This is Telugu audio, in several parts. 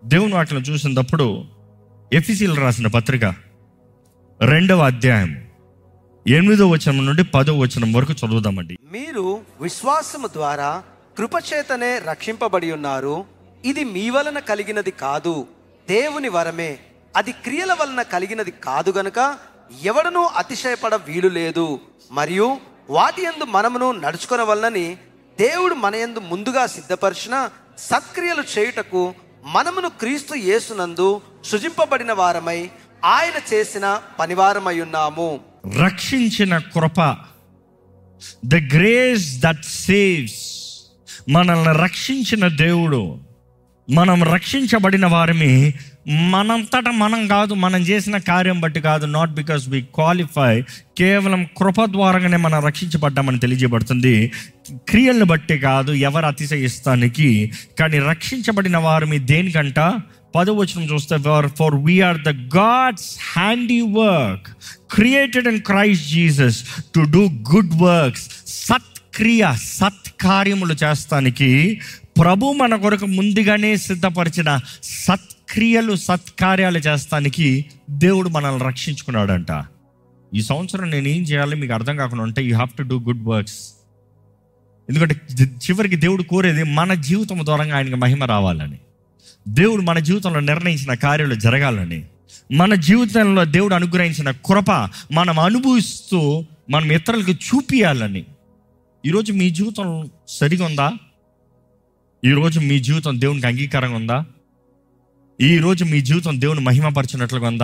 దేవుని వాక్యం చూసినప్పుడు ఎఫిసీలు రాసిన పత్రిక రెండవ అధ్యాయం ఎనిమిదో వచనం నుండి పదో వచనం వరకు చదువుదామండి మీరు విశ్వాసము ద్వారా కృపచేతనే రక్షింపబడి ఉన్నారు ఇది మీ వలన కలిగినది కాదు దేవుని వరమే అది క్రియల వలన కలిగినది కాదు గనుక ఎవడనూ అతిశయపడ వీలు లేదు మరియు వాటి యందు మనమును నడుచుకున్న వలనని దేవుడు మన యందు ముందుగా సిద్ధపరిచిన సత్క్రియలు చేయుటకు మనమును క్రీస్తు యేసునందు సృజింపబడిన వారమై ఆయన చేసిన పనివారమై ఉన్నాము రక్షించిన కృప ద గ్రేస్ దట్ సేవ్స్ మనల్ని రక్షించిన దేవుడు మనం రక్షించబడిన వారిని మనంతట మనం కాదు మనం చేసిన కార్యం బట్టి కాదు నాట్ బికాస్ వి క్వాలిఫై కేవలం కృప ద్వారానే మనం రక్షించబడ్డామని తెలియజేయబడుతుంది క్రియలను బట్టి కాదు ఎవరు అతిశయిస్తానికి కానీ రక్షించబడిన వారిని దేనికంట పదవచనం చూస్తే for we are the God's handiwork created and Christ Jesus to do good works సత్క్రియ సత్కార్యములు చేస్తానికి ప్రభు మన కొరకు ముందుగానే సిద్ధపరిచిన సత్క్రియలు సత్కార్యాలు చేస్తానికి దేవుడు మనల్ని రక్షించుకున్నాడంట ఈ సంవత్సరం నేను ఏం చేయాలి మీకు అర్థం కాకుండా ఉంటే you have to do good works ఎందుకంటే చి- చివరికి దేవుడు కోరేది మన జీవితం ద్వారా ఆయనకి మహిమ రావాలని దేవుడు మన జీవితంలో నిర్ణయించిన కార్యాలు జరగాలని మన జీవితంలో దేవుడు అనుగ్రహించిన కృప మనం అనుభవిస్తూ మనం ఇతరులకు చూపియాలని ఈరోజు మీ జీవితం సరిగా ఉందా ఈరోజు మీ జీవితం దేవునికి అంగీకారంగా ఉందా ఈరోజు మీ జీవితం దేవుని మహిమపరిచినట్లుగా ఉందా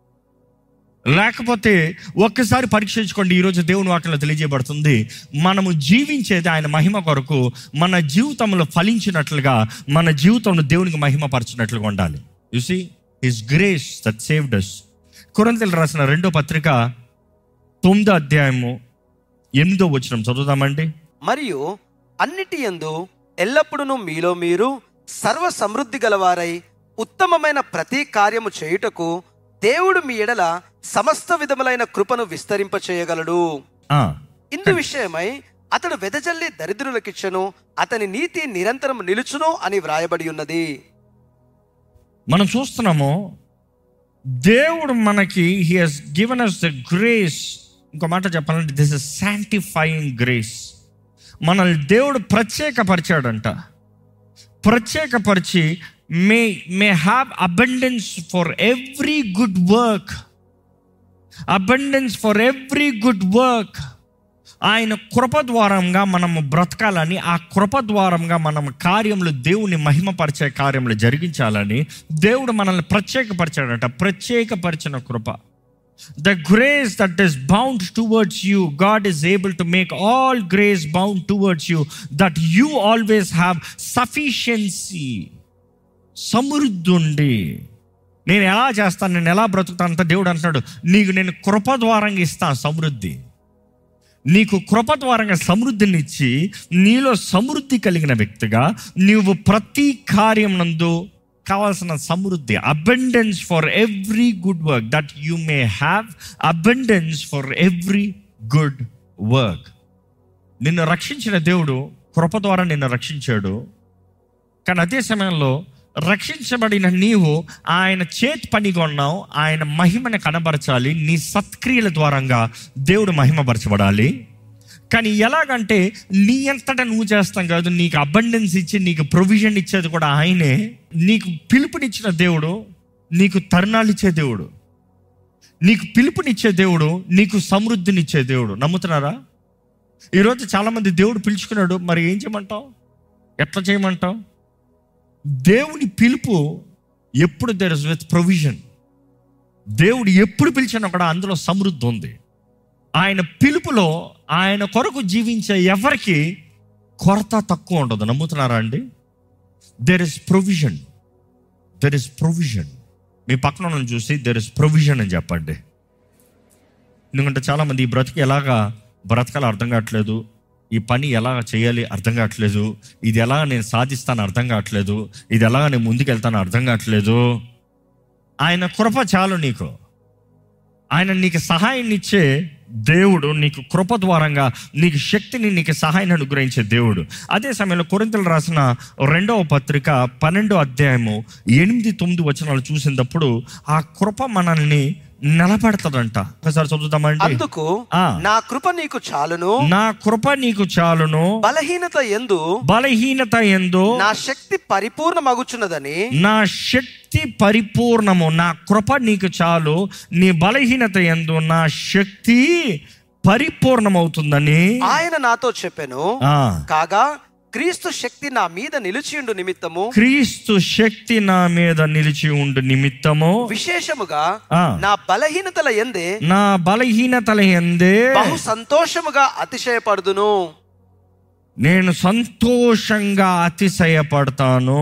లేకపోతే ఒక్కసారి పరీక్షించుకోండి ఈరోజు దేవుని వాక్యంలో తెలియజేయబడుతుంది మనము జీవించేది ఆయన మహిమ కొరకు మన జీవితంలో ఫలించినట్లుగా మన జీవితంలో దేవునికి మహిమపరిచినట్లుగా ఉండాలి see his grace that saved us కొరంతలు రాసిన రెండో పత్రిక తొమ్మిదో అధ్యాయము ఎనిమిదో వచనం చదువుదామండి మరియు అన్నిటి యందు ఎల్లప్పుడూ మీలో మీరు సర్వ సమృద్ధి గలవారై ఉత్తమమైన ప్రతి కార్యము చేయుటకు దేవుడు మీ ఎడల సమస్త విధములైన కృపను విస్తరింప చేయగలడు ఆ, ఇందు విషయమై అతడు వెదజల్లి దరిద్రులకిచ్చను అతని నీతి నిరంతరం నిలుచును అని వ్రాయబడి ఉన్నది మనం చూస్తున్నాము దేవుడు మనకి he has given us the grace ఇంకో మాట చెప్పాలంటే దిస్ ఇస్ శాంటిఫైయింగ్ గ్రేస్ మనల్ని దేవుడు ప్రత్యేకపరిచాడంట ప్రత్యేకపరిచి may may have abundance for every good work abundance for every good work ఆయన కృప ద్వారంగా మనము బ్రతకాలని ఆ కృప ద్వారంగా మనం కార్యములు దేవుని మహిమపరిచే కార్యములు జరిగించాలని దేవుడు మనల్ని ప్రత్యేకపరిచాడట ప్రత్యేకపరిచిన కృప the grace that is bound towards you God is able to make all grace bound towards you that you always have sufficiency సమృద్ధి ఉండి నేను ఎలా చేస్తాను నేను ఎలా బ్రతుకుతాను అంత దేవుడు అంటున్నాడు నీకు నేను కృప ద్వారంగా ఇస్తాను సమృద్ధి నీకు కృప ద్వారంగా సమృద్ధినిచ్చి నీలో సమృద్ధి కలిగిన వ్యక్తిగా నీవు ప్రతి కార్యం నందు కావాల్సిన సమృద్ధి abundance for every good work that you may have abundance for every good work నిన్ను రక్షించిన దేవుడు కృప ద్వారా నిన్ను రక్షించాడు కానీ అదే సమయంలో రక్షించబడిన నీవు ఆయన చేతి పనిగా ఉన్నావు ఆయన మహిమని కనబరచాలి నీ సత్క్రియల ద్వారంగా దేవుడు మహిమపరచబడాలి కానీ ఎలాగంటే నీ అంతటా నువ్వు చేస్తాం కాదు నీకు అబండెన్స్ ఇచ్చి నీకు ప్రొవిజన్ ఇచ్చేది కూడా ఆయనే నీకు పిలుపునిచ్చిన దేవుడు నీకు తరుణాలు ఇచ్చే దేవుడు నీకు పిలుపునిచ్చే దేవుడు నీకు సమృద్ధినిచ్చే దేవుడు నమ్ముతున్నారా ఈరోజు చాలామంది దేవుడు పిలుచుకున్నాడు మరి ఏం చేయమంటావు ఎట్లా చేయమంటావు దేవుని పిలుపు ఎప్పుడు దెర్ ఇస్ విత్ ప్రొవిజన్ దేవుడు ఎప్పుడు పిలిచినా కూడా అందులో సమృద్ధి ఉంది ఆయన పిలుపులో ఆయన కొరకు జీవించే ఎవరికి కొరత తక్కువ ఉండదు నమ్ముతున్నారా అండి there is provision there is provision మీ పక్కన వాళ్ళని చూసి దెర్ ఇస్ ప్రొవిజన్ అని చెప్పండి ఎందుకంటే చాలామంది ఈ బ్రతికి ఎలాగా బ్రతకాలో అర్థం కావట్లేదు ఈ పని ఎలా చేయాలి అర్థం కావట్లేదు ఇది ఎలా నేను సాధిస్తాను అర్థం కావట్లేదు ఇది ఎలా నేను ముందుకు వెళ్తాను అర్థం కావట్లేదు ఆయన కృప చాలు నీకు ఆయన నీకు సహాయం ఇచ్చే దేవుడు నీకు కృప ద్వారంగా నీకు శక్తిని నీకు సహాయాన్ని అనుగ్రహించే దేవుడు అదే సమయంలో కొరింతలు రాసిన రెండవ పత్రిక పన్నెండో అధ్యాయము ఎనిమిది తొమ్మిది వచనాలు చూసినప్పుడు ఆ కృప మనల్ని నిలబెడతాడంట ఒకసారి చదువుతామండి అందుకు ఆ. నా కృప నీకు చాలును నా కృప నీకు చాలును బలహీనత ఎందు బలహీనత ఎందు నా శక్తి పరిపూర్ణమగుచున్నదని నా శక్తి పరిపూర్ణము నా కృప నీకు చాలు నీ బలహీనత ఎందు నా శక్తి పరిపూర్ణమవుతుందని ఆయన నాతో చెప్పెను ఆ, కాగా క్రీస్తు శక్తి నా మీద నిలిచియుండు నిమిత్తము క్రీస్తు శక్తి నా మీద నిలిచి ఉండు నిమిత్తము విశేషముగా ఆ. నా బలహీనతల ఎందే నా బలహీనతల ఎందే బహు సంతోషముగా అతిశయపడుదును నేను సంతోషంగా అతిశయపడతాను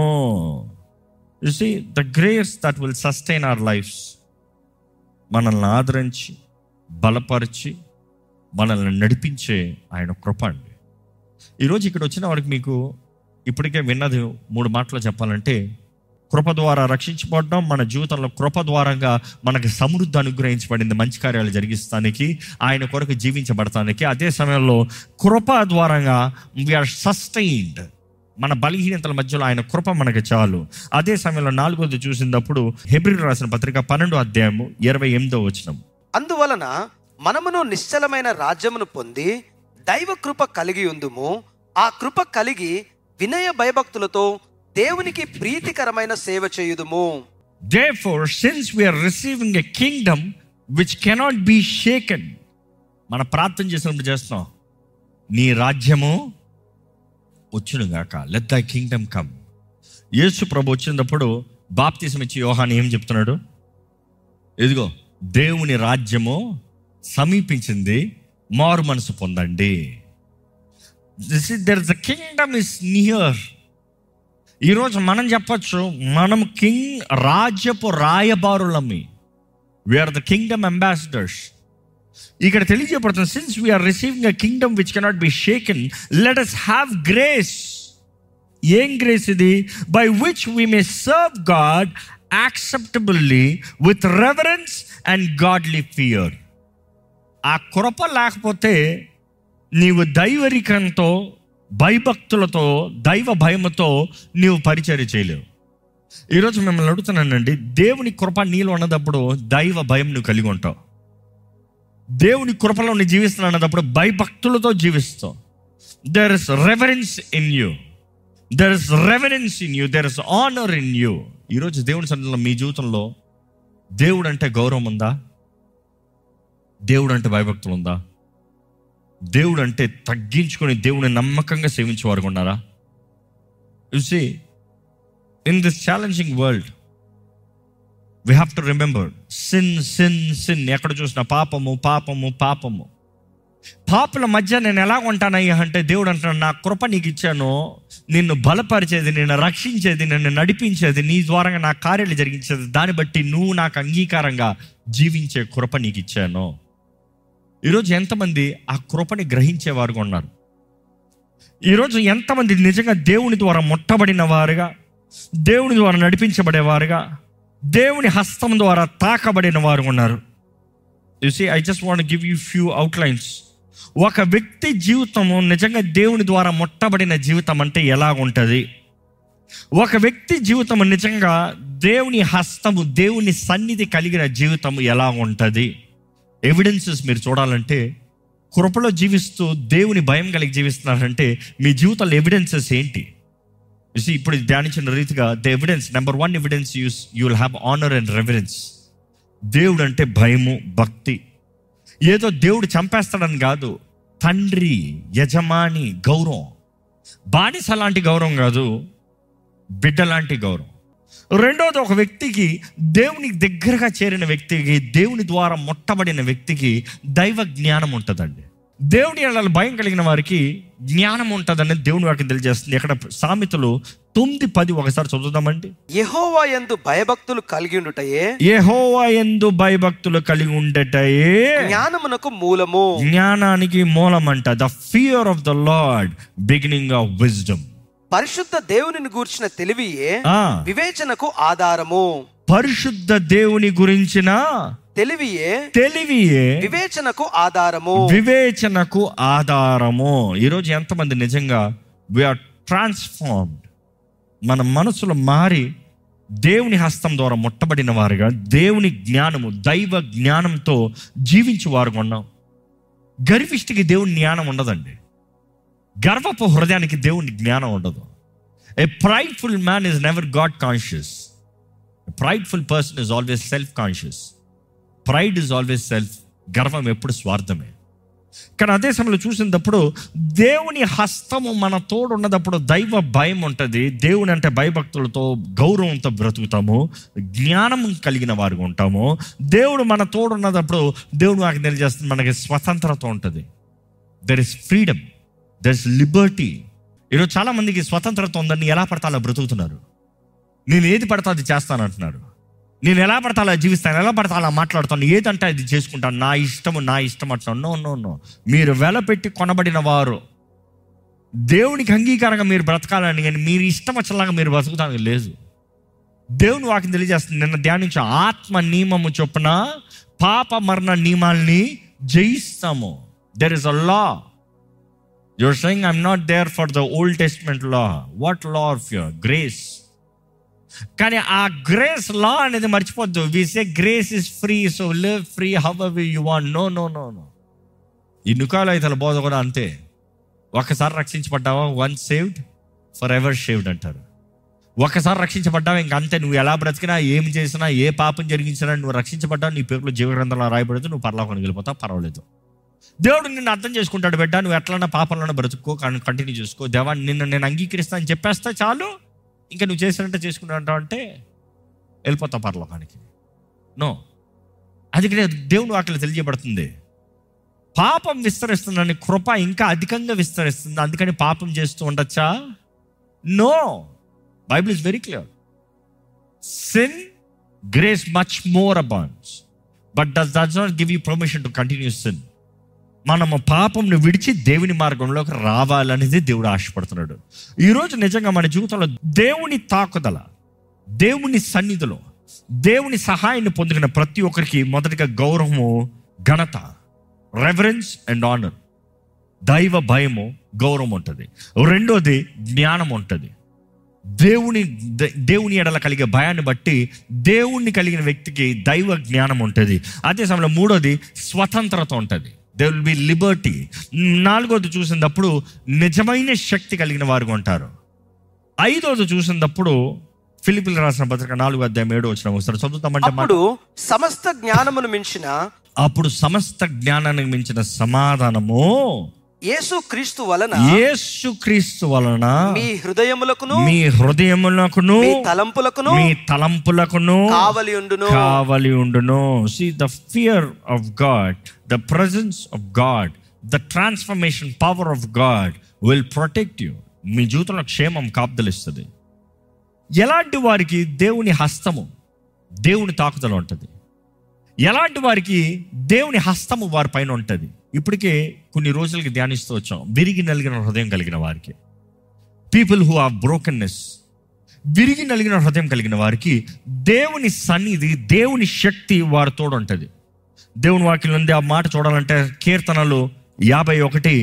you see the grace that will sustain our lives మనల్ని ఆదరించి బలపరిచి మనల్ని నడిపించే ఆయన కృప అండి ఈరోజు ఇక్కడ వచ్చిన వారికి మీకు ఇప్పటికే విన్నది మూడు మాటలు చెప్పాలంటే కృప ద్వారా రక్షించబడడం మన జీవితంలో కృప ద్వారంగా మనకి సమృద్ధి అనుగ్రహించబడింది మంచి కార్యాలు జరిగిస్తానికి ఆయన కొరకు జీవించబడటానికి అదే సమయంలో కృప ద్వారంగా వీఆర్ సస్టైన్డ్ మన బలహీనతల మధ్యలో ఆయన కృప మనకి చాలు అదే సమయంలో నాలుగోది చూసినప్పుడు హెబ్రిల్ రాసిన పత్రిక పన్నెండో అధ్యాయము ఇరవై ఎనిమిదో వచనం అందువలన మనమును నిశ్చలమైన రాజ్యమును పొంది దైవ కృప కలిగి ఉందుము ఆ కృప కలిగి వినయ భయభక్తులతో దేవునికి ప్రీతికరమైన సేవ చేయుదుము Therefore, since we are receiving a kingdom which cannot be shaken, మన ప్రార్థన చేసినప్పుడు చేస్తున్నాం నీ రాజ్యము వచ్చును గాక లెట్ దై కింగ్డమ్ కమ్ యేసు ప్రభు వచ్చినప్పుడు బాప్తిసం ఇచ్చి యోహాన్ ఏం చెప్తున్నాడు ఇదిగో దేవుని రాజ్యము సమీపించింది మారు మనసు పొందండి this is there the kingdom is near ఈరోజు మనం చెప్పొచ్చు మనం కింగ్ రాజ్యపు రాయబారులమి వీఆర్ ద కింగ్డమ్ అంబాసిడర్స్ ఇక్కడ తెలియజేయబడుతుంది since we are receiving a kingdom which cannot be shaken let us have grace ఏం గ్రేస్ ఇది by which we may serve God acceptably with reverence and godly fear ఆ కృప లేకపోతే నీవు దైవరికంతో భయభక్తులతో దైవ భయముతో నీవు పరిచర్య చేయలేవు ఈరోజు మిమ్మల్ని అడుగుతున్నానండి దేవుని కృప నీలో ఉన్నదప్పుడు దైవ భయం నువ్వు కలిగి ఉంటావు దేవుని కృపలో నువ్వు జీవిస్తున్నావు అన్నదప్పుడు భయభక్తులతో జీవిస్తావు there is reverence in you there is reverence in you there is honour in you ఈరోజు దేవుని సన్నిధిలో మీ జీవితంలో దేవుడు అంటే గౌరవం ఉందా దేవుడు అంటే భయభక్తులు ఉందా దేవుడు అంటే తగ్గించుకొని దేవుని నమ్మకంగా సేవించేవారు ఉన్నారా see in this challenging world we have to remember sin sin sin ఎక్కడ చూసిన పాపము పాపము పాపము పాపుల మధ్య నేను ఎలా ఉంటానయ్యా అంటే దేవుడు అంటున్నాడు నా కృప నీకు ఇచ్చాను నిన్ను బలపరిచేది నిన్ను రక్షించేది నిన్ను నడిపించేది నీ ద్వారంగా నా కార్యాలు జరిగించేది దాన్ని బట్టి నువ్వు నాకు అంగీకారంగా జీవించే కృప నీకు ఇచ్చాను ఈరోజు ఎంతమంది ఆ కృపని గ్రహించేవారుగా ఉన్నారు ఈరోజు ఎంతమంది నిజంగా దేవుని ద్వారా ముట్టబడిన వారుగా దేవుని ద్వారా నడిపించబడేవారుగా దేవుని హస్తం ద్వారా తాకబడిన వారు ఉన్నారు you see I just want give you few outlines ఒక వ్యక్తి జీవితము నిజంగా దేవుని ద్వారా ముట్టబడిన జీవితం అంటే ఎలా ఉంటుంది ఒక వ్యక్తి జీవితం నిజంగా దేవుని హస్తము దేవుని సన్నిధి కలిగిన జీవితం ఎలా ఉంటుంది ఎవిడెన్సెస్ మీరు చూడాలంటే కృపలో జీవిస్తూ దేవుని భయం కలిగి జీవిస్తున్నారంటే మీ జీవితంలో ఎవిడెన్సెస్ ఏంటి You see, ఇప్పుడు ధ్యానించిన రీతిగా the evidence number one evidence use you will have honour and reverence దేవుడు అంటే భయము భక్తి ఏదో దేవుడు చంపేస్తాడని కాదు తండ్రి యజమాని గౌరవం బానిస లాంటి గౌరవం కాదు బిడ్డ లాంటి గౌరవం రెండోది ఒక వ్యక్తికి దేవునికి దగ్గరగా చేరిన వ్యక్తికి దేవుని ద్వారా ముట్టబడిన వ్యక్తికి దైవ జ్ఞానం ఉంటుందండి దేవుని ఎడల భయం కలిగిన వారికి జ్ఞానం ఉంటుందని దేవుని వారికి తెలియజేస్తుంది ఇక్కడ సామెతలు తొమ్మిది పది ఒకసారి చదువుదామండి యెహోవా యందు భయభక్తులు కలిగి ఉండుటయే యెహోవా ఎందు భయభక్తులు కలిగి ఉండటయే జ్ఞానమునకు మూలము జ్ఞానానికి మూలమంట the fear of the Lord beginning of wisdom పరిశుద్ధ దేవునిని గూర్చిన తెలివియే ఆ వివేచనకు ఆధారము పరిశుద్ధ దేవుని గురించిన తెలివియే తెలివియే వివేచనకు ఆధారము వివేచనకు ఆధారము ఈరోజు ఎంతమంది నిజంగా వీఆర్ ట్రాన్స్ఫార్మ్డ్ మన మనసులో మారి దేవుని హస్తం ద్వారా ముట్టబడిన వారుగా దేవుని జ్ఞానము దైవ జ్ఞానంతో జీవించి వారుగా ఉన్నాం గర్విష్టికి దేవుని జ్ఞానం ఉండదండి గర్వపు హృదయానికి దేవుని జ్ఞానం ఉండదు a prideful man is never God conscious prideful person is always self conscious pride is always self గర్వం ఎప్పుడు స్వార్థమే కానీ అదే సమయంలో చూసినప్పుడు దేవుని హస్తము మన తోడు ఉన్నదప్పుడు దైవ భయం ఉంటుంది దేవుని అంటే భయభక్తులతో గౌరవంతో బ్రతుకుతాము జ్ఞానం కలిగిన వారుగా ఉంటాము దేవుడు మన తోడు ఉన్నదప్పుడు దేవుడు నాకు తెలియజేస్తుంది మనకి స్వతంత్రత ఉంటుంది there is freedom there is liberty ఈరోజు చాలా మందికి స్వతంత్రత ఉందని ఎలా పడతా అలా బ్రతుకుతున్నారు నేను ఏది పడతా అది చేస్తాను అంటున్నారు నేను ఎలా పడతా అలా జీవిస్తాను ఎలా పడతా అలా మాట్లాడుతాను ఏదంటే అది చేసుకుంటాను నా ఇష్టము నా ఇష్టం అంటున్నాను నో నో నో మీరు వెల పెట్టి కొనబడిన వారు దేవునికి అంగీకారంగా మీరు బ్రతకాలని కానీ మీరు ఇష్టం వచ్చేలాగా మీరు బ్రతుకుతానికి లేదు దేవుని వాకి తెలియజేస్తుంది నిన్న ధ్యానించే ఆత్మ నియమము చొప్పున పాప మరణ నియమాల్ని జయిస్తాము there is a law your saying I'm not there for the Old Testament law what law of your grace కానీ ఆ గ్రేస్ లా అనేది మర్చిపోద్దు we say grace is free so live free how you want no no no no ఈ నుకాలైతల బోధ కూడా అంతే ఒకసారి రక్షించబడ్డావా once saved forever saved అంటారు ఒకసారి రక్షించబడ్డావు ఇంక అంతే నువ్వు ఎలా బ్రతికినా ఏం చేసినా ఏ పాపం జరిగించినా నువ్వు రక్షించబడ్డావు నీ పేరులో జీవగ్రంథంలో రాయబడదు నువ్వు పరలోకానికి వెళ్ళిపోతావు పర్వాలేదు దేవుడు నిన్ను అర్థం చేసుకుంటాడు బిడ్డ నువ్వు ఎట్లన్నా పాపంలోనే బ్రతుక్కో కానీ కంటిన్యూ చేసుకో దేవా నిన్ను నేను అంగీకరిస్తా అని చెప్పేస్తా చాలు ఇంకా నువ్వు చేసినట్టే చేసుకుంటా అంటే వెళ్ళిపోతావు పరలోకానికి నో అందుకనే దేవుని వాక్యలో తెలియజేయబడుతుంది పాపం విస్తరిస్తుందని కృప ఇంకా అధికంగా విస్తరిస్తుంది అందుకని పాపం చేస్తూ ఉండొచ్చా no Bible is very clear sin grace much more abounds but does does not give you permission to continue sin మనము పాపంను విడిచి దేవుని మార్గంలోకి రావాలనేది దేవుడు ఆశపడుతున్నాడు ఈరోజు నిజంగా మన జీవితంలో దేవుని తాకుదల దేవుని సన్నిధిలో దేవుని సహాయాన్ని పొందిన ప్రతి ఒక్కరికి మొదటిగా గౌరవము ఘనత రెఫరెన్స్ అండ్ ఆనర్ దైవ భయము గౌరవం ఉంటుంది రెండోది జ్ఞానం ఉంటుంది దేవుని ద- దేవుని ఎడల కలిగే భయాన్ని బట్టి దేవుణ్ణి కలిగిన వ్యక్తికి దైవ జ్ఞానం ఉంటుంది అదే సమయంలో మూడోది స్వతంత్రత ఉంటుంది దే విల్ బి లిబర్టీ నాలుగోది చూసినప్పుడు నిజమైన శక్తి కలిగిన వారుగా ఉంటారు ఐదోది చూసినప్పుడు ఫిలిపిల్ రాసిన పత్రిక నాలుగు అధ్యాయం ఏడు వచ్చిన ఒకసారి చదువుతామంటే మాట- అప్పుడు సమస్త జ్ఞానమును మించిన అప్పుడు సమస్త జ్ఞానానికి మించిన సమాధానము యేసు క్రీస్తు వలన యేసు క్రీస్తు వలన మీ హృదయములకును మీ హృదయములకును మీ తలంపులకును మీ తలంపులకును కావలి ఉండును కావలి ఉండును see the fear of God the presence of God the transformation power of God will protect you మీ జీవితంలో క్షేమం కాపుదలిస్తుంది ఎలాంటి వారికి దేవుని హస్తము దేవుని తాకుదల ఉంటుంది ఎలాంటి వారికి దేవుని హస్తము వారి పైన ఉంటుంది ఇప్పటికే కొన్ని రోజులకి ధ్యానిస్తూ వచ్చాం విరిగి నలిగిన హృదయం కలిగిన వారికి పీపుల్ హూ ఆర్ బ్రోకన్నెస్ విరిగి నలిగిన హృదయం కలిగిన వారికి దేవుని సన్నిధి దేవుని శక్తి వారి తోడు ఉంటుంది దేవుని వాక్యం ఉంది ఆ మాట చూడాలంటే కీర్తనలు యాభై ఒకటి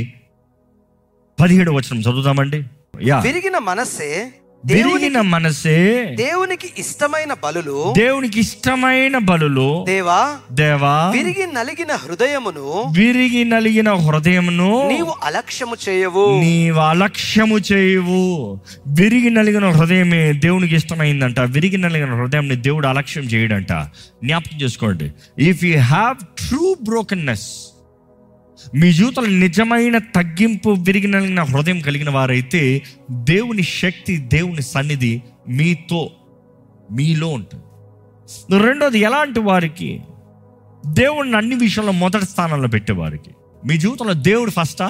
పదిహేడు వచనం చదువుదామండి యా విరిగిన మనస్సే దేవుని విరిగిన మనసే దేవునికి ఇష్టమైన బలులు దేవునికి ఇష్టమైన బలులు దేవా దేవా విరిగి నలిగిన హృదయమును విరిగి నలిగిన హృదయమును నీవు అలక్ష్యము చేయవు నీవు అలక్ష్యము చేయవు విరిగి నలిగిన హృదయమే దేవునికి ఇష్టమైందంట విరిగి నలిగిన హృదయంని దేవుడు అలక్ష్యం చేయడంట జ్ఞాపకం చేసుకోండి if you have true brokenness మీ జీవితంలో నిజమైన తగ్గింపు విరిగి నలిగిన హృదయం కలిగిన వారైతే దేవుని శక్తి దేవుని సన్నిధి మీతో మీలో ఉంటుంది రెండోది ఎలాంటి వారికి దేవుడిని అన్ని విషయంలో మొదటి స్థానంలో పెట్టేవారికి మీ జీవితంలో దేవుడు ఫస్టా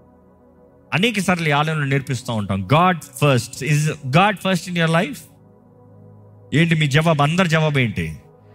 అనేక సార్లు ఈ ఆలయంలో నేర్పిస్తూ ఉంటాం God first is God first in your life ఏంటి మీ జవాబు అందరి జవాబు ఏంటి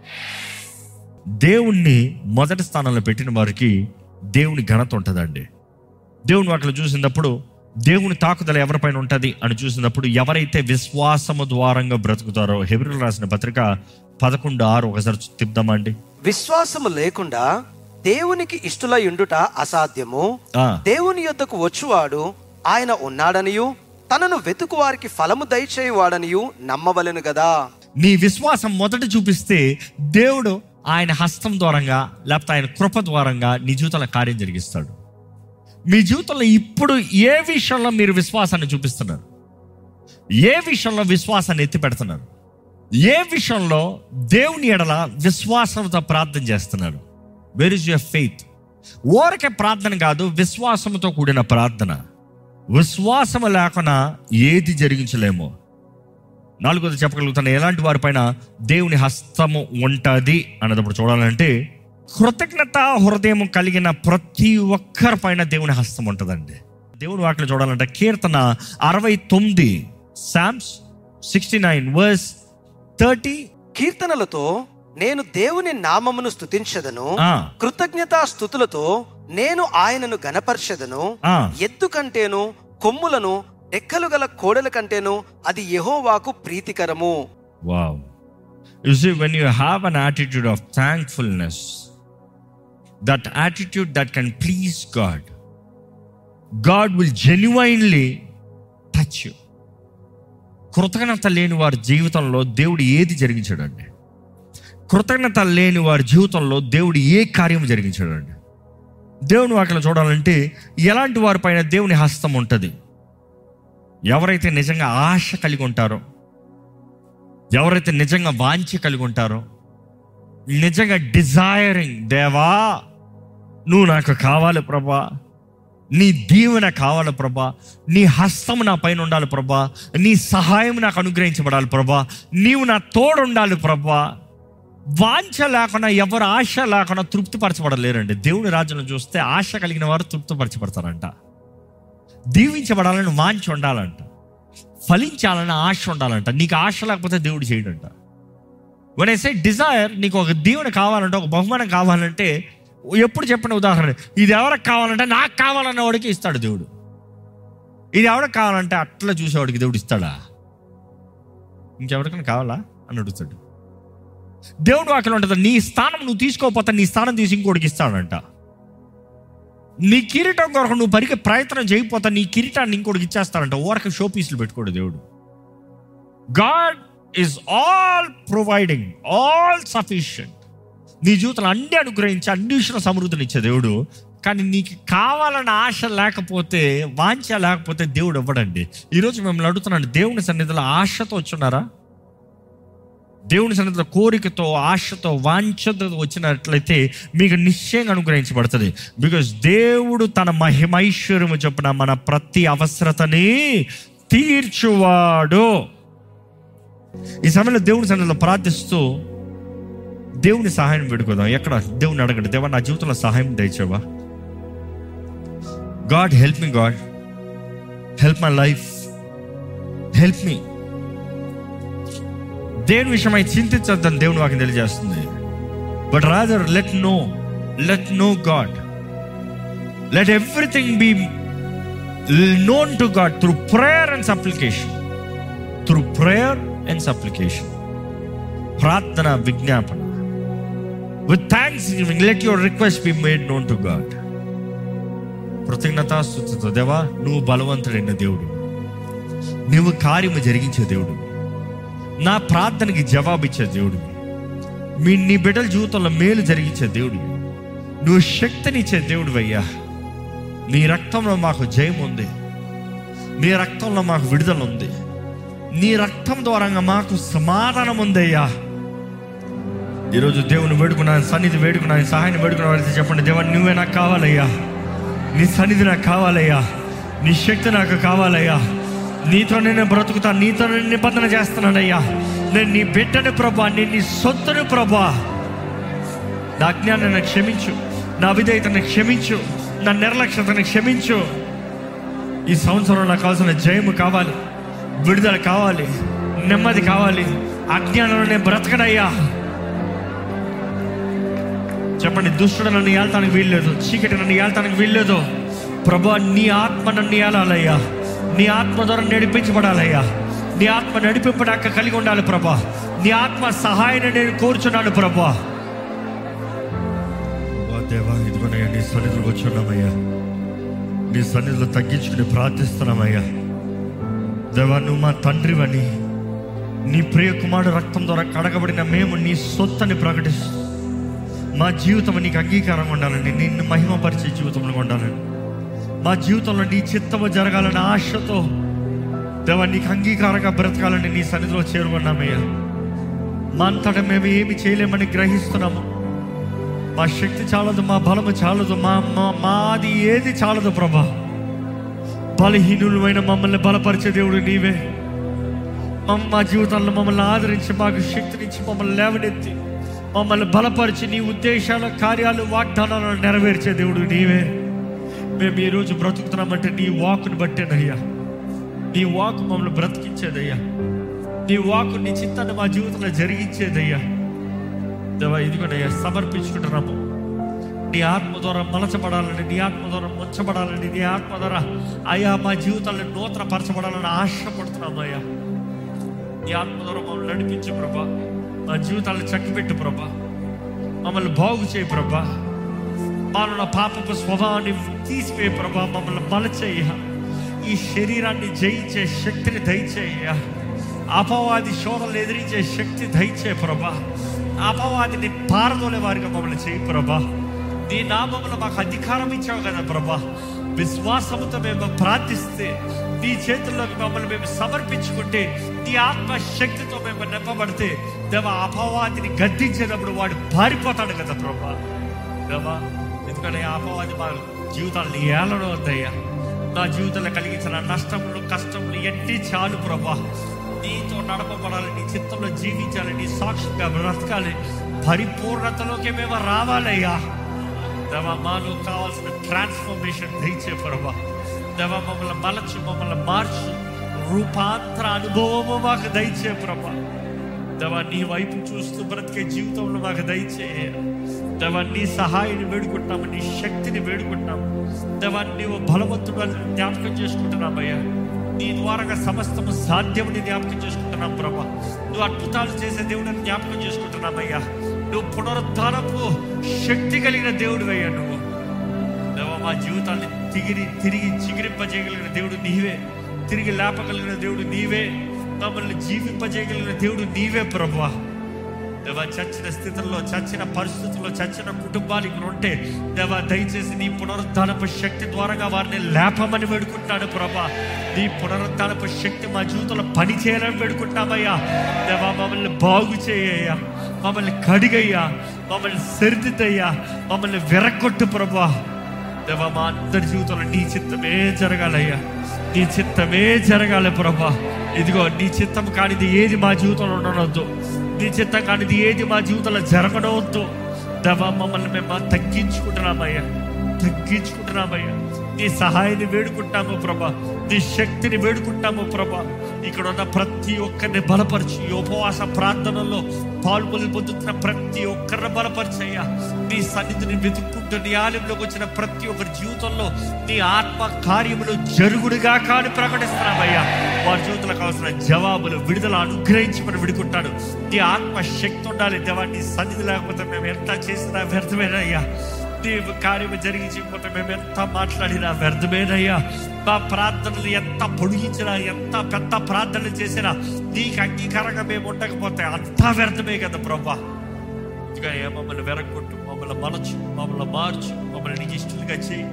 దేవుణ్ణి మొదటి స్థానంలో పెట్టిన వారికి దేవుని ఘనత ఉంటుందండి దేవుని వాటిలో చూసినప్పుడు దేవుని తాకుదల ఎవరిపైన ఉంటుంది అని చూసినప్పుడు ఎవరైతే విశ్వాసము ద్వారంగా బ్రతుకుతారో హెబ్రిల్ రాసిన పత్రిక పదకొండు ఆరు ఒకసారి తిప్పుదామండి విశ్వాసము లేకుండా దేవునికి ఇష్టలై ఉండుట అసాధ్యము ఆ. దేవుని యొద్దకు వచ్చువాడు ఆయన ఉన్నాడనియు తనను వెతుకు వారికి ఫలము దయచేయువాడనియు నమ్మవలెను గదా నీ విశ్వాసం మొదట చూపిస్తే దేవుడు ఆయన హస్తం ద్వారంగా లేకపోతే ఆయన కృప ద్వారంగా నీ జీవితంలో కార్యం జరిగిస్తాడు మీ జీవితంలో ఇప్పుడు ఏ విషయంలో మీరు విశ్వాసాన్ని చూపిస్తున్నారు ఏ విషయంలో విశ్వాసాన్ని ఎత్తి పెడుతున్నారు ఏ విషయంలో దేవుని ఎడల విశ్వాసంతో ప్రార్థన చేస్తున్నారు వెర్ ఇస్ యువర్ ఫెయిత్ ఓరకే ప్రార్థన కాదు విశ్వాసంతో కూడిన ప్రార్థన విశ్వాసము లేకుండా ఏది జరిగించలేము నాలుగోది చెప్పగలుగుతాను ఎలాంటి వారిపైన దేవుని హస్తము ఉంటుంది అన్నదప్పుడు చూడాలంటే కృతజ్ఞత హృదయం కలిగిన ప్రతి ఒక్కరి పైన దేవుని హస్తం ఉంటుందండి దేవుని వాటిని చూడాలంటే కీర్తన అరవై తొమ్మిది Psalms sixty nine verse thirty కీర్తనలతో నేను దేవుని నామమును స్తుతించదను ఆ. కృతజ్ఞతా స్థుతులతో నేను ఆయనను గనపరచెదను ఆ. ఎద్దు కంటేను కొమ్ములను ఎక్కలు గల కోడల కంటేను అది యెహోవాకు ప్రీతికరము wow you see when you have an attitude of thankfulness that attitude that can please God God will genuinely touch you కృతజ్ఞత లేని వారి జీవితంలో దేవుడు ఏది జరిగించాడండి కృతజ్ఞత లేని వారి జీవితంలో దేవుడు ఏ కార్యం జరిగించాడండి దేవుని వాటిలో చూడాలంటే ఎలాంటి వారిపైన దేవుని హస్తం ఉంటుంది ఎవరైతే నిజంగా ఆశ కలిగి ఉంటారో ఎవరైతే నిజంగా వాంఛ కలిగి ఉంటారో నిజంగా డిజైరింగ్ దేవా నువ్వు నాకు కావాలి ప్రభా నీ దీవెన కావాలి ప్రభా నీ హస్తం నా పైన ఉండాలి ప్రభా నీ సహాయం నాకు అనుగ్రహించబడాలి ప్రభా నీవు నా తోడు ఉండాలి ప్రభా వాంఛ లేకుండా ఎవరు ఆశ లేకుండా తృప్తిపరచబడలేరండి దేవుని రాజ్యంలో చూస్తే ఆశ కలిగిన వారు తృప్తిపరచబడతారంట దీవించబడాలని వాంఛ ఉండాలంట ఫలించాలని ఆశ ఉండాలంట నీకు ఆశ లేకపోతే దేవుడు చేయడంట వన్ సే డిజైర్ నీకు ఒక దీవెన కావాలంటే ఒక బహుమానం కావాలంటే ఎప్పుడు చెప్పిన ఉదాహరణ ఇది ఎవరికి కావాలంటే నాకు కావాలన్న వాడికి ఇస్తాడు దేవుడు ఇది ఎవరికి కావాలంటే అట్లా చూసేవాడికి దేవుడు ఇస్తాడా ఇంకెవరికైనా కావాలా అని అడుగుతాడు దేవుడు వాక్యం ఉంటుంది నీ స్థానం నువ్వు తీసుకోకపోతే నీ స్థానం తీసి ఇంకోటికి ఇస్తాడంట నీ కిరీటం కొరకు నువ్వు పరికి ప్రయత్నం చేయకపోతే నీ కిరీటాన్ని ఇంకోటికి ఇచ్చేస్తాడంట ఓరక షో పీసులు పెట్టుకోడు దేవుడు God is all providing all sufficient నీ జీవితంలో అన్ని అనుగ్రహించి అన్ని విషయంలో సమృద్ధిని ఇచ్చే దేవుడు కానీ నీకు కావాలన్న ఆశ లేకపోతే వాంఛ లేకపోతే దేవుడు ఇవ్వడండి ఈరోజు మిమ్మల్ని అడుగుతున్నాను దేవుని సన్నిధిలో ఆశతో వచ్చున్నారా దేవుని సన్నిధిలో కోరికతో ఆశతో వాంఛతో వచ్చినట్లయితే మీకు నిశ్చయంగా అనుగ్రహించబడుతుంది బికాజ్ దేవుడు తన మహిమైశ్వర్యము చొప్పున మన ప్రతి అవసరతని తీర్చువాడు ఈ సమయంలో దేవుని సన్నిధిలో ప్రార్థిస్తూ దేవుని సహాయం పెట్టుకోదాం ఎక్కడ దేవుని అడగండి దేవా నా జీవితంలో సహాయం దయచేవా God help me God help my life help me దేని విషయమై చింతించద్దని దేవుని వాకి తెలియజేస్తుంది but rather let no let no God let everything be known to God through prayer and supplication through prayer and supplication ప్రార్థన విజ్ఞాపన with thanksgiving let your request be made known to God కృతజ్ఞతాస్తుతితో దేవా నువ్వు బలవంతుడైన దేవుడు నువ్వు కార్యము జరిగించే దేవుడు నా ప్రార్థనకి జవాబిచ్చే దేవుడు మీ నీ బిడ్డల జీవితంలో మేలు జరిగించే దేవుడు నువ్వు శక్తినిచ్చే దేవుడు అయ్యా నీ రక్తంలో మాకు జయం ఉంది నీ రక్తంలో మాకు విడుదల ఉంది నీ రక్తం ద్వారంగా మాకు సమాధానం ఉందయ్యా ఈరోజు దేవుని వేడుకున్నాను సన్నిధి వేడుకున్నాను సహాయం వేడుకున్నాను చెప్పండి దేవా నువ్వే నాకు కావాలయ్యా నీ సన్నిధి నాకు కావాలయ్యా నీ శక్తి నాకు కావాలయ్యా నీతో నేను బ్రతుకుతా నీతో నేను నిబంధన చేస్తున్నానయ్యా నేను నీ బిడ్డని ప్రభా నేను నీ సొత్తుని ప్రభా నా అజ్ఞానాన్ని క్షమించు నా విధేయతను క్షమించు నా నిర్లక్ష్యతను క్షమించు ఈ సంవత్సరం నాకు కావాల్సిన జయము కావాలి విడుదల కావాలి నెమ్మది కావాలి అజ్ఞానంలో నేను బ్రతకడయ్యా చెప్పండి దుష్టుడు నన్ను ఏళ్తానికి వీల్లేదు చీకటి నన్ను ఏళ్తానికి వీల్లేదు ప్రభా నీ ఆత్మ నన్ను ఏలాలయ్యా నీ ఆత్మ ద్వారా నడిపించబడాలయ్యా నీ ఆత్మ నడిపింపడాక కలిగి ఉండాలి ప్రభా నీ ఆత్మ సహాయాన్ని నేను కోరుచున్నాను ప్రభా దేవా ఇదిగోనయ్యా నీ సన్నిధిలోకి వచ్చున్నామయ్యా నీ సన్నిధిలో తగ్గించుకుని ప్రార్థిస్తున్నామయ్యా దేవా నువ్వు మా తండ్రివని నీ ప్రియ కుమారుడు రక్తం ద్వారా కడగబడిన మేము నీ సొత్తని ప్రకటిస్తూ మా జీవితం నీకు అంగీకారంగా ఉండాలండి నిన్ను మహిమపరిచే జీవితంలో ఉండాలని మా జీవితంలో నీ చిత్తము జరగాలని ఆశతో దేవా నీకు అంగీకారంగా బ్రతకాలని నీ సన్నిధిలో చేరుకున్నామయ్యా మా అంతటా మేము ఏమి చేయలేమని గ్రహిస్తున్నాము మా శక్తి చాలదు మా బలము చాలదు మా మా- మాది ఏది చాలదు ప్రభా బలహీనులమైన మమ్మల్ని బలపరిచే దేవుడు నీవే మమ్మ మా జీవితాల్లో మమ్మల్ని ఆదరించి మాకు శక్తినిచ్చి మమ్మల్ని లేవనెత్తి మమ్మల్ని బలపరిచి నీ ఉద్దేశాల కార్యాలు వాగ్దానాలను నెరవేర్చే దేవుడు నీవే మేము ఈరోజు బ్రతుకుతున్నామంటే నీ వాకుని బట్టేనయ్యా నీ వాకు మమ్మల్ని బ్రతికించేదయ్యా నీ వాకు నీ చిత్తాన్ని మా జీవితంలో జరిగించేదయ్యా దేవా ఇదిగోనయ్యా సమర్పించుకుంటున్నాము నీ ఆత్మ ద్వారా మలచబడాలని నీ ఆత్మ ద్వారా ముంచబడాలని నీ ఆత్మ ద్వారా అయ్యా మా జీవితాలను నూతన పరచబడాలని ఆశపడుతున్నాము అయ్యా నీ ఆత్మ ద్వారా మమ్మల్ని నడిపించు ప్రభా మా జీవితాలను చక్కబెట్టు ప్రభా మమ్మల్ని బాగు చేయి ప్రభా మాలో పాపపు స్వభావాన్ని తీసిపోయి ప్రభా మమ్మల్ని బలచేయ ఈ శరీరాన్ని జయించే శక్తిని దయచేయ అపవాది శోధనలు ఎదిరించే శక్తి దయచే ప్రభా అపవాదిని పారదోలే వారిగా మమ్మల్ని చేయి ప్రభా నీ నామములో మాకు అధికారం ఇచ్చావు కదా ప్రభా విశ్వాసముతో మేము ప్రార్థిస్తే నీ చేతుల్లోకి మమ్మల్ని మేము సమర్పించుకుంటే నీ ఆత్మ శక్తితో మేము నింపబడితే దేవ అపవాదిని గద్దించేటప్పుడు వాడు పారిపోతాడు కదా ప్రభా దేవా ఎందుకంటే ఆ అపవాది మా జీవితాలను ఏలడం వద్దయ్యా నా జీవితంలో కలిగించిన నష్టములు కష్టములు ఎన్ని చాలు ప్రభా నీతో నడపబడాలి నీ చిత్తంలో జీవించాలి నీ సాక్షిగా బ్రతకాలి పరిపూర్ణతలోకి మేము రావాలయ్యా దేవా మాలో కావాల్సిన ట్రాన్స్ఫర్మేషన్ దయచే ప్రభా దేవా మమ్మల్ని మలచు మమ్మల్ని మార్చు రూపాంతర అనుభవము మాకు దయచే ప్రభా దేవా నీ వైపు చూస్తూ బ్రతికే జీవితంలో మాకు దయచేయ దేవా నీ సహాయాన్ని వేడుకుంటున్నాము నీ శక్తిని వేడుకుంటున్నాము దేవా నీవు బలవంతుడు అని జ్ఞాపకం చేసుకుంటున్నామయ్యా నీ ద్వారాగా సమస్తము సాధ్యమని జ్ఞాపకం చేసుకుంటున్నాం ప్రభా నువ్వు అద్భుతాలు చేసే దేవుడిని జ్ఞాపకం చేసుకుంటున్నామయ్యా నువ్వు పునరుద్ధానపు శక్తి కలిగిన దేవుడు అయ్యా నువ్వు దేవా మా జీవితాన్ని తిరిగి తిరిగి చిగిరింపజేయగలిగిన దేవుడు నీవే తిరిగి లేపగలిగిన దేవుడు నీవే మమ్మల్ని జీవింపజేయగలిగిన దేవుడు నీవే ప్రభా దేవా చచ్చిన స్థితుల్లో చచ్చిన పరిస్థితుల్లో చచ్చిన కుటుంబాలు ఇక్కడ ఉంటే దేవా దయచేసి నీ పునరుద్ధానపు శక్తి ద్వారాగా వారిని లేపమని వేడుకుంటాడు ప్రభా నీ పునరుద్ధానపు శక్తి మా జీవితంలో పని చేయాలని వేడుకుంటామయ్యా దేవా మమ్మల్ని బాగు చేయ్యా మమ్మల్ని కడిగయ్యా మమ్మల్ని సరిదిద్దయ్యా మమ్మల్ని విరగొట్టు ప్రభా దేవా మా అందరి జీవితంలో నీ చిత్తమే జరగాలయ్యా నీ చిత్తమే జరగాలి ప్రభా ఇదిగో నీ చిత్తం కానిది ఏది మా జీవితంలో ఉండనవద్దు నీ చిత్తం కానిది ఏది మా జీవితంలో జరగనవద్దు దేవా మమ్మల్ని మేము తగ్గించుకుంటున్నామయ్యా తగ్గించుకుంటున్నామయ్యా నీ సహాయాన్ని వేడుకుంటాము ప్రభా నీ శక్తిని వేడుకుంటాము ప్రభా ఇక్కడ ఉన్న ప్రతి ఒక్కరిని బలపరిచి ఈ ఉపవాస ప్రార్థనలో పాల్గొని పొందుతున్న ప్రతి ఒక్కరిని బలపరిచయ్యా నీ సన్నిధిని వెతుక్కుంటూ నీ ఆలయంలోకి వచ్చిన ప్రతి ఒక్కరి జీవితంలో నీ ఆత్మ కార్యములు జరుగుడుగా కాని ప్రకటిస్తున్నామయ్యా వారి జీవితంలో కావాల్సిన జవాబులు విడుదల అనుగ్రహించి మనం విడుకుంటాడు నీ ఆత్మ శక్తి ఉండాలి దేవా నీ సన్నిధి లేకపోతే మేము ఎంత చేసినా వ్యర్థమేనయ్యా నీవు కార్యము జరిగించకపోతే మేము ఎంత మాట్లాడినా వ్యర్థమేనయ్యా మా ప్రార్థనలు ఎంత పొడిగించినా ఎంత పెద్ద ప్రార్థనలు చేసినా నీకు అంగీకారంగా మేము ఉండకపోతే అంతా వ్యర్థమే కదా ప్రభా ఇక మమ్మల్ని వెరగొట్టు మమ్మల్ని మనచు మమ్మల్ని మార్చు మమ్మల్ని నీకు ఇష్టలుగా చేయి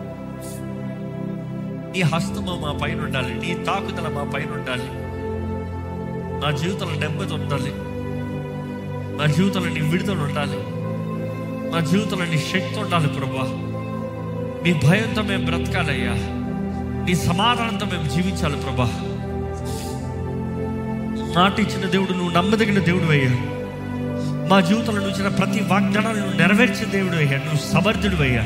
నీ హస్తము మా పైన ఉండాలి నీ తాకుదల మా పైన ఉండాలి నా జీవితంలో నెమ్మది ఉండాలి నా జీవితంలో నీ విడుదల ఉండాలి నా జీవితంలో నీ శక్తి ఉండాలి ప్రభా నీ భయంతో మేము బ్రతకాలయ్యా నీ సమాధానంతో మేము జీవించాలి ప్రభా మాట ఇచ్చిన దేవుడు నువ్వు నమ్మదగిన దేవుడు అయ్యా మా జీవితంలో నువ్వు ఇచ్చిన ప్రతి వాగ్దానాన్ని నువ్వు నెరవేర్చే దేవుడు అయ్యా నువ్వు సమర్థుడు అయ్యా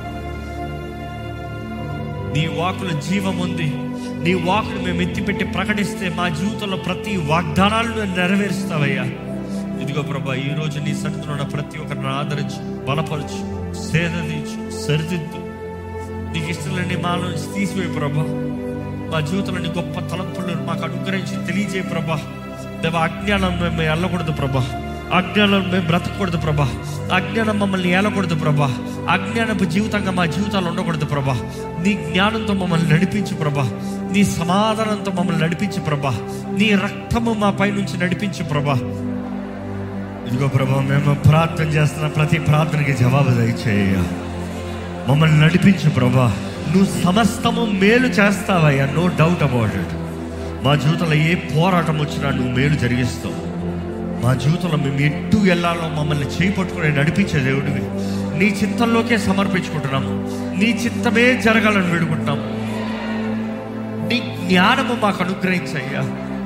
నీ వాకుల జీవం ఉంది నీ వాకును మేము ఎత్తిపెట్టి ప్రకటిస్తే మా జీవితంలో ప్రతి వాగ్దానాలను నెరవేరుస్తావయ్యా ఇదిగో ప్రభా ఈ రోజు నీ సన్నిధిలో ఉన్న ప్రతి ఒక్కరిని ఆదరించు బలపరచు సేదీచు సరిదిద్దు నీకు ఇష్టంలోని మాలో నుంచి తీసిపోయి ప్రభా మా జీవితంలోని గొప్ప తలంపులను మాకు అనుగ్రహించి తెలియజేయ ప్రభా దేవ అజ్ఞానం మేము వెళ్ళకూడదు ప్రభా అజ్ఞానం మేము బ్రతకూడదు ప్రభా అజ్ఞానం మమ్మల్ని ఏలకూడదు ప్రభా అజ్ఞానపు జీవితంగా మా జీవితాలు ఉండకూడదు ప్రభా నీ జ్ఞానంతో మమ్మల్ని నడిపించు ప్రభా నీ సమాధానంతో మమ్మల్ని నడిపించు ప్రభా నీ రక్తము మా పై నుంచి నడిపించు ప్రభా ఇదిగో ప్రభా మేము ప్రార్థన చేస్తున్న ప్రతి ప్రార్థనకి జవాబు దయచేయ మమ్మల్ని నడిపించు ప్రభా నువ్వు సమస్తము మేలు చేస్తావయ్యా నో డౌట్ అబౌట్ ఇట్ మా జీవితంలో ఏ పోరాటం వచ్చినా నువ్వు మేలు జరిగిస్తావు మా జీవితంలో మేము ఎట్టు వెళ్ళాలో మమ్మల్ని చేయి పట్టుకుని నడిపించే దేవుడివి నీ చింతల్లోకే సమర్పించుకుంటున్నాము నీ చింతమే జరగాలని వేడుకుంటున్నాము నీ జ్ఞానము మాకు అనుగ్రహించయ్యా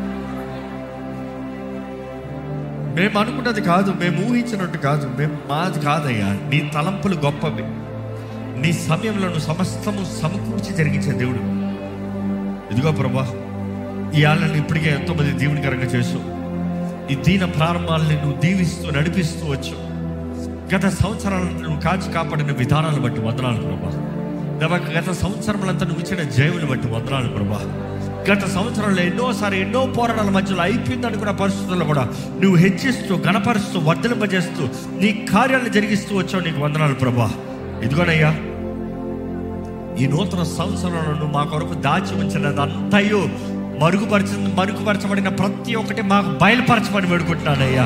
మేము అనుకున్నది కాదు మేము ఊహించినట్టు కాదు మేము మాది కాదయ్యా నీ తలంపులు గొప్పవి నీ సమయంలో నువ్వు సమస్తము సమకూర్చి జరిగించే దేవుడు ఇదిగో ప్రభా ఈ ఆళ్ళని ఇప్పటికే ఎంతోమంది దీవునికరంగా చేసు ఈ దీన ప్రారంభాలని నువ్వు దీవిస్తూ నడిపిస్తూ వచ్చు గత సంవత్సరాలను నువ్వు కాచి కాపాడిన విధానాలను బట్టి వందనాలు ప్రభా దేవా, గత సంవత్సరములంతా నువ్వు ఇచ్చిన జయములు బట్టి వందనాలు ప్రభా గత సంవత్సరంలో ఎన్నోసారి ఎన్నో పోరాటాల మధ్యలో అయిపోయిందనుకున్న పరిస్థితుల్లో కూడా నువ్వు హెచ్చిస్తూ గణపరుస్తూ వర్ధలింపజేస్తూ నీ కార్యాలను జరిగిస్తూ వచ్చావు నీకు వందనాలు ప్రభా ఇదిగోనయ్యా ఈ నూతన సంవత్సరంలో నువ్వు మా కొరకు దాచి ఉంచినది అంతయు మరుగుపరచ మరుగుపరచబడిన ప్రతి ఒక్కటి మాకు బయలుపరచమని వేడుకుంటున్నానయ్యా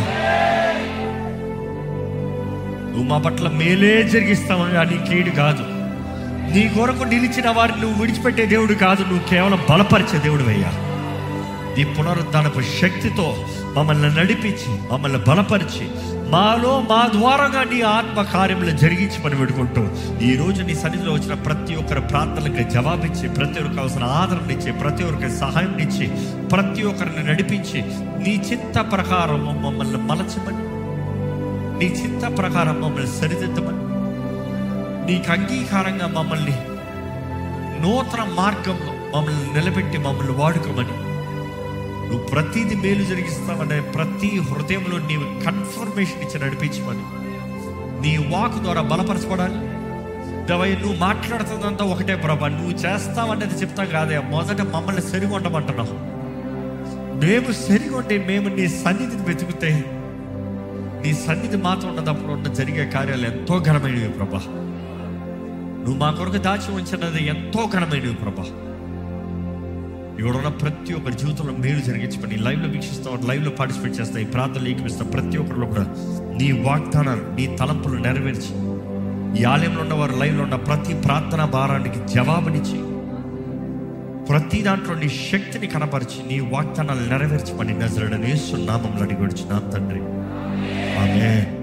నువ్వు మా పట్ల మేలే జరిగిస్తావని అది కీడు కాదు నీ కొరకు నిలిచిన వారిని నువ్వు విడిచిపెట్టే దేవుడు కాదు నువ్వు కేవలం బలపరిచే దేవుడు అయ్యా నీ పునరుద్ధానపు శక్తితో మమ్మల్ని నడిపించి మమ్మల్ని బలపరిచి మాలో మా ద్వారాగా నీ ఆత్మ కార్యములు జరిగించమని పెట్టుకుంటూ ఈ రోజు నీ సన్నిధిలో వచ్చిన ప్రతి ఒక్కరి ప్రార్థనలకు జవాబిచ్చి ప్రతి ఒక్కరికి అవసరం ఆదరణ ఇచ్చి ప్రతి ఒక్కరికి సహాయం ఇచ్చి ప్రతి ఒక్కరిని నడిపించి నీ చింత ప్రకారం మమ్మల్ని మలచమని నీ చింత ప్రకారం మమ్మల్ని సరిదిద్దమని నీకు అంగీకారంగా మమ్మల్ని నూతన మార్గంలో మమ్మల్ని నిలబెట్టి మమ్మల్ని వాడుకోమని నువ్వు ప్రతిది మేలు జరిగిస్తావనే ప్రతి హృదయంలో నీవు కన్ఫర్మేషన్ ఇచ్చి నడిపించమని నీ వాక్ ద్వారా బలపరచబడాలి దవయ్య నువ్వు మాట్లాడుతుందంతా ఒకటే ప్రభా నువ్వు చేస్తావనేది చెప్తాం కాదే మొదట మమ్మల్ని సరిగొండమంటున్నావు మేము సరిగొంటే మేము నీ సన్నిధిని వెతుకుతే నీ సన్నిధి మాత్రం ఉన్నదప్పుడు ఉన్న జరిగే కార్యాలు ఎంతో ఘనమైనవి ప్రభా నువ్వు మా కొరకు దాచి ఉంచినది ఎంతో ఘనమైనవి ప్రభా ఇక్కడున్న ప్రతి ఒక్కరి జీవితంలో మేలు జరిగించమని లైవ్లో వీక్షిస్తాం లైవ్లో పార్టిసిపేట్ చేస్తాం ఈ ప్రార్థనలు ఏకమిస్తాం ప్రతి ఒక్కరిలో కూడా నీ వాగ్దానాలు నీ తలంపులు నెరవేర్చి ఈ ఆలయంలో ఉన్న వారు లైవ్లో ఉన్న ప్రతి ప్రార్థన భారానికి జవాబునిచ్చి ప్రతి దాంట్లో నీ శక్తిని కనపరిచి నీ వాగ్దానాలు నెరవేర్చమని నజరడనేసు నామంలో అడిగి నా తండ్రి ఆమె